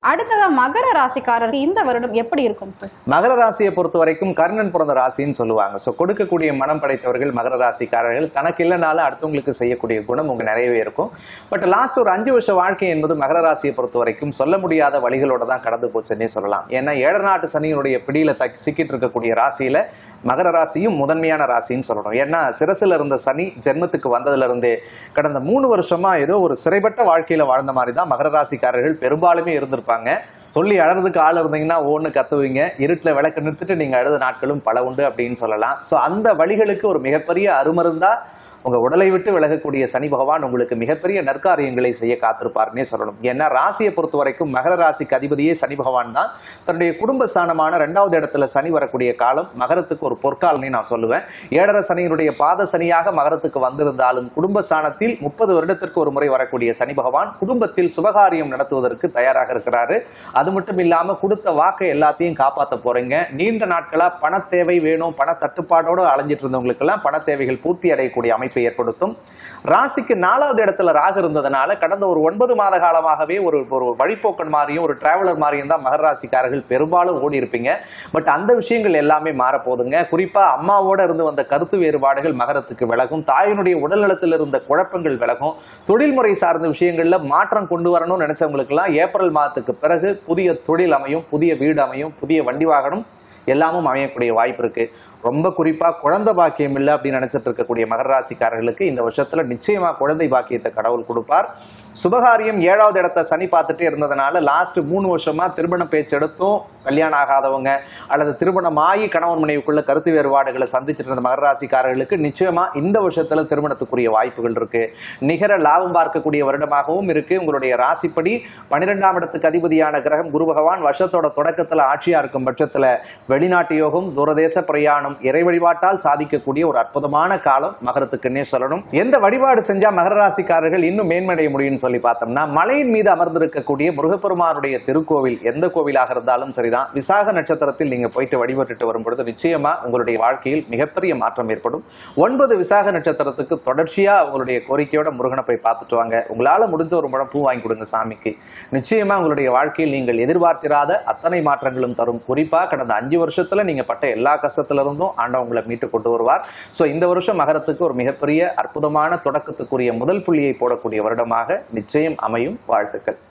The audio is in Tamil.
அடுத்ததா மகர ராசிக்காரருக்கு இந்த வருடம் எப்படி இருக்கும் சார் மகர ராசியை பொறுத்த வரைக்கும் கர்ணன் பிறந்த ராசின்னு சொல்லுவாங்க ஸோ கொடுக்கக்கூடிய மனம் படைத்தவர்கள் மகர ராசிக்காரர்கள் தனக்கு இல்லைனாலும் அடுத்தவங்களுக்கு செய்யக்கூடிய குணம் உங்க நிறையவே இருக்கும் பட் லாஸ்ட் ஒரு அஞ்சு வருஷ வாழ்க்கை என்பது மகர ராசியை பொறுத்த வரைக்கும் சொல்ல முடியாத வழிகளோட தான் கடந்து போச்சுன்னே சொல்லலாம் ஏன்னா ஏழரை நாட்டு சனியினுடைய பிடியில தக்கி சிக்கிட்டு இருக்கக்கூடிய ராசியில மகர ராசியும் முதன்மையான ராசின்னு சொல்லணும் ஏன்னா சிரசுல இருந்த சனி ஜென்மத்துக்கு வந்ததுல இருந்தே கடந்த மூணு வருஷமா ஏதோ ஒரு சிறைப்பட்ட வாழ்க்கையில வாழ்ந்த மாதிரி தான் மகர ராசிக்காரர்கள் பெரும்பாலுமே இருந்திருப்பாங்க சொல்லி அழறதுக்கு ஆள் இருந்தீங்கன்னா ஓன்னு கத்துவீங்க இருட்டில் விளக்கு நிறுத்திட்டு நீங்க அழுத நாட்களும் பல உண்டு அப்படின்னு சொல்லலாம் ஸோ அந்த வழிகளுக்கு ஒரு மிகப்பெரிய அருமருந்தா உங்க உடலை விட்டு விலகக்கூடிய சனி பகவான் உங்களுக்கு மிகப்பெரிய நற்காரியங்களை செய்ய காத்திருப்பார்னே சொல்லணும் ஏன்னா ராசியை பொறுத்த வரைக்கும் மகர ராசிக்கு அதிபதியே சனி பகவான் தான் தன்னுடைய குடும்ப ஸ்தானமான ரெண்டாவது இடத்துல சனி வரக்கூடிய காலம் மகரத்துக்கு ஒரு பொற்காலம்னு நான் சொல்லுவேன் ஏழரை சனியினுடைய பாத சனியாக மகரத்துக்கு வந்திருந்தாலும் குடும்ப ஸ்தானத்தில் முப்பது வருடத்திற்கு ஒரு முறை வரக்கூடிய சனி பகவான் குடும்பத்தில் சுபகாரியம் நடத்துவதற்கு தயாராக இருக்கிறாரு அது மட்டும் இல்லாம கொடுத்த வாக்கை எல்லாத்தையும் காப்பாற்ற போறீங்க நீண்ட நாட்களா பண தேவை வேணும் பண தட்டுப்பாடோடு அலைஞ்சிட்டு இருந்தவங்களுக்கெல்லாம் பண தேவைகள் பூர்த்தி அடையக்கூடிய அமைப்பை ஏற்படுத்தும் ராசிக்கு நாலாவது இடத்துல ராகு இருந்ததுனால கடந்த ஒரு ஒன்பது மாத காலமாகவே ஒரு ஒரு வழிப்போக்கன் மாதிரியும் ஒரு டிராவலர் மாதிரியும் தான் மகர ராசிக்காரர்கள் பெரும்பாலும் ஓடி இருப்பீங்க பட் அந்த விஷயங்கள் எல்லாமே மாறப்போகுதுங்க குறிப்பா அம்மாவோட இருந்து வந்த கருத்து வேறுபாடுகள் மகரத்துக்கு விலகும் தாயினுடைய உடல்நலத்தில் இருந்த குழப்பங்கள் விலகும் தொழில்முறை சார்ந்த விஷயங்கள்ல மாற்றம் கொண்டு வரணும்னு நினைச்சவங்களுக்கெல்லாம் ஏப்ரல் மாதத்துக்கு பிறகு புதிய தொழில் அமையும் புதிய வீடு அமையும் புதிய வண்டி வாகனம் எல்லாமும் அமையக்கூடிய வாய்ப்பு இருக்கு ரொம்ப குறிப்பா குழந்தை பாக்கியம் இல்லை அப்படின்னு நினைச்சிட்டு இருக்கக்கூடிய மகர ராசிக்காரர்களுக்கு இந்த வருஷத்துல நிச்சயமா குழந்தை பாக்கியத்தை கடவுள் கொடுப்பார் சுபகாரியம் ஏழாவது இடத்த சனி பார்த்துட்டே இருந்ததுனால லாஸ்ட் மூணு வருஷமா திருமண பேச்சு எடுத்தும் கல்யாணம் ஆகாதவங்க அல்லது திருமணம் ஆகி கணவன் மனைவிக்குள்ள கருத்து வேறுபாடுகளை சந்திச்சிட்டு இருந்த மகர ராசிக்காரர்களுக்கு நிச்சயமா இந்த வருஷத்துல திருமணத்துக்குரிய வாய்ப்புகள் இருக்கு நிகர லாபம் பார்க்கக்கூடிய வருடமாகவும் இருக்கு உங்களுடைய ராசிப்படி பன்னிரெண்டாம் இடத்துக்கு அதிபதியான கிரகம் குரு பகவான் வருஷத்தோட தொடக்கத்துல ஆட்சியா இருக்கும் பட்சத்துல வெளிநாட்டு யோகம் தூரதேச பிரயாணம் இறை வழிபாட்டால் சாதிக்கக்கூடிய ஒரு அற்புதமான காலம் மகரத்துக்குன்னே சொல்லணும் எந்த வழிபாடு செஞ்சா மகர ராசிக்காரர்கள் இன்னும் மேன்மடைய முடியும்னு சொல்லி பார்த்தோம்னா மலையின் மீது அமர்ந்திருக்கக்கூடிய முருகப்பெருமானுடைய திருக்கோவில் எந்த கோவிலாக இருந்தாலும் சரிதான் விசாக நட்சத்திரத்தில் நீங்க போயிட்டு வழிபட்டுட்டு வரும் பொழுது நிச்சயமா உங்களுடைய வாழ்க்கையில் மிகப்பெரிய மாற்றம் ஏற்படும் ஒன்பது விசாக நட்சத்திரத்துக்கு தொடர்ச்சியா உங்களுடைய கோரிக்கையோட முருகனை போய் பார்த்துட்டு வாங்க உங்களால முடிஞ்ச ஒரு முழம் பூ வாங்கி கொடுங்க சாமிக்கு நிச்சயமா உங்களுடைய வாழ்க்கையில் நீங்கள் எதிர்பார்த்திராத அத்தனை மாற்றங்களும் தரும் குறிப்பா கடந்த அஞ்சு வருஷத்துல நீங்க பட்ட எல்லா கஷ்டத்துல இருந்தும் ஆண்டவன் உங்களை மீட்டு கொண்டு வருவார் சோ இந்த வருஷம் மகரத்துக்கு ஒரு மிகப்பெரிய அற்புதமான தொடக்கத்துக்குரிய முதல் புள்ளியை போடக்கூடிய வருடமாக நிச்சயம் அமையும் வாழ்த்துக்கள்